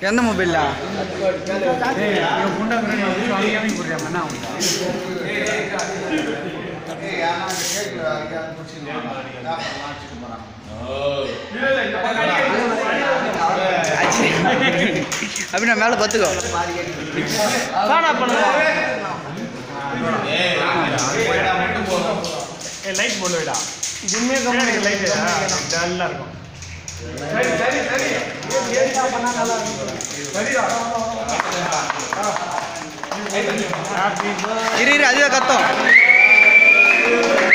எந்த மொபைல்ல அப்படி நான் மேலே பார்த்துக்கோ லைட் போட்டு வைடா லைட் டல்லா இருக்கும் இரு இரு அதுவே கத்தம்